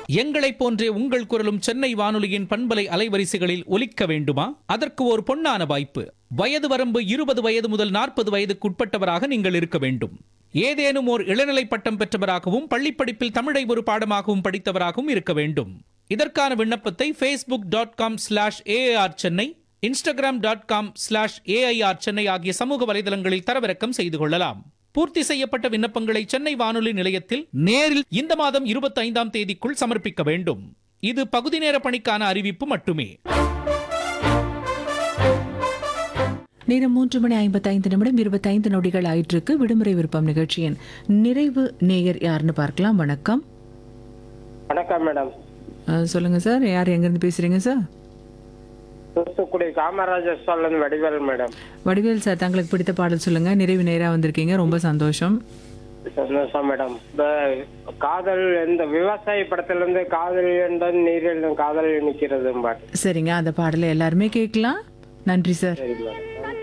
எங்களைப் போன்றே உங்கள் குரலும் சென்னை வானொலியின் பண்பலை அலைவரிசைகளில் ஒலிக்க வேண்டுமா அதற்கு ஒரு பொன்னான வாய்ப்பு வயது வரம்பு இருபது வயது முதல் நாற்பது வயதுக்குட்பட்டவராக நீங்கள் இருக்க வேண்டும் ஏதேனும் ஓர் இளநிலை பட்டம் பெற்றவராகவும் பள்ளிப்படிப்பில் தமிழை ஒரு பாடமாகவும் படித்தவராகவும் இருக்க வேண்டும் இதற்கான விண்ணப்பத்தை Facebook dot com slash AR Chennai Instagram dot com slash AIR Chennai ஆகிய சமூக வலைதளங்களில் தரவிறக்கம் செய்து கொள்ளலாம் பூர்த்தி செய்யப்பட்ட விண்ணப்பங்களை சென்னை வானொலி நிலையத்தில் நேரில் இந்த மாதம் இருபத்தி ஐந்தாம் தேதிக்குள் சமர்ப்பிக்க வேண்டும் இது பகுதி நேர பணிக்கான அறிவிப்பு மட்டுமே நேரம் மூன்று மணி ஐம்பத்தைந்து நிமிடம் இருபத்தைந்து நொடிகள் ஆயிற்றுக்கு விடுமுறை விருப்பம் நிகழ்ச்சியின் நிறைவு நேயர் யாருன்னு பார்க்கலாம் வணக்கம் வணக்கம் மேடம் அஹ், சொல்லுங்க சார் யார் எங்கேருந்து பேசுறீங்க சார் தூத்துக்குடி காமராஜர் சொல்லுங்க வடிவேல் மேடம் வடிவேல் சார் தங்களுக்கு பிடித்த பாடல் சொல்லுங்க நிறைவு நேரா வந்திருக்கீங்க ரொம்ப சந்தோஷம் சந்தோஷம் மேடம் இந்த காதல் இந்த விவசாய படத்துல இருந்து காதல் என்றால் நீரில் காதல் நிக்கிறது பாட்டு சரிங்க அந்த பாடலை எல்லாருமே கேட்கலாம் நன்றி சார் சரி மேடம்